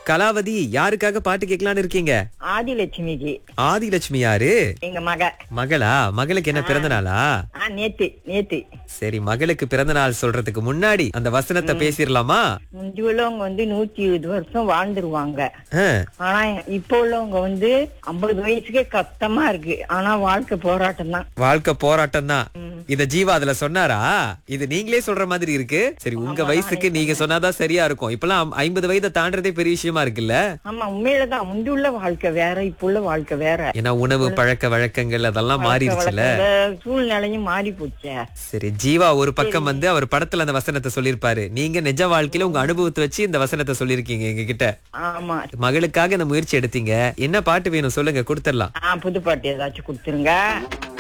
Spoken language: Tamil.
கலாவதி யாருக்காக பாட்டு கேட்கலான்னு இருக்கீங்க ஆதிலட்சுமிக்கு ஆதிலட்சுமி யாரு எங்க மக மகளா மகளுக்கு என்ன பிறந்த நாளா ஆ நேத்து நேத்து சரி மகளுக்கு பிறந்த நாள் சொல்றதுக்கு முன்னாடி அந்த வசனத்தை பேசிடலாமா முந்தி உள்ளவங்க வந்து நூத்தி இருபது வருஷம் வாழ்ந்துருவாங்க ஆ, ஆனா இப்போ உள்ளவங்க வந்து ஐம்பது வயசுக்கே கஷ்டமா இருக்கு ஆனா வாழ்க்கை போராட்டம் தான் வாழ்க்கை போராட்டம் தான் இத ஜீவா அதுல சொன்னாரா இது நீங்களே சொல்ற மாதிரி இருக்கு சரி உங்க வயசுக்கு நீங்க சொன்னாதான் சரியா இருக்கும் இப்பெல்லாம் ஐம்பது வயதை தாண்டறதே பெரிய விஷயமா இருக்குல்ல ஆமா உண்மையிலதான் முந்தி உள்ள வாழ்க்கை வேற இப்போ உள்ள வாழ்க்கை வேற ஏன்னா உணவு பழக்க வழக்கங்கள் அதெல்லாம் மாறிடுச்சுல இந்த சூழ்நிலையும் மாறி போச்சே சரி ஜீவா ஒரு பக்கம் வந்து அவர் படத்துல அந்த வசனத்தை சொல்லிருப்பாரு நீங்க நிஜ வாழ்க்கையில உங்க அனுபவத்தை வச்சு இந்த வசனத்தை சொல்லிருக்கீங்க எங்க கிட்ட ஆமா மகளுக்காக இந்த முயற்சி எடுத்தீங்க என்ன பாட்டு வேணும் சொல்லுங்க கொடுத்துடலாம் ஆ புது பாட்டு ஏதாச்சும் கொடுத்துருங்க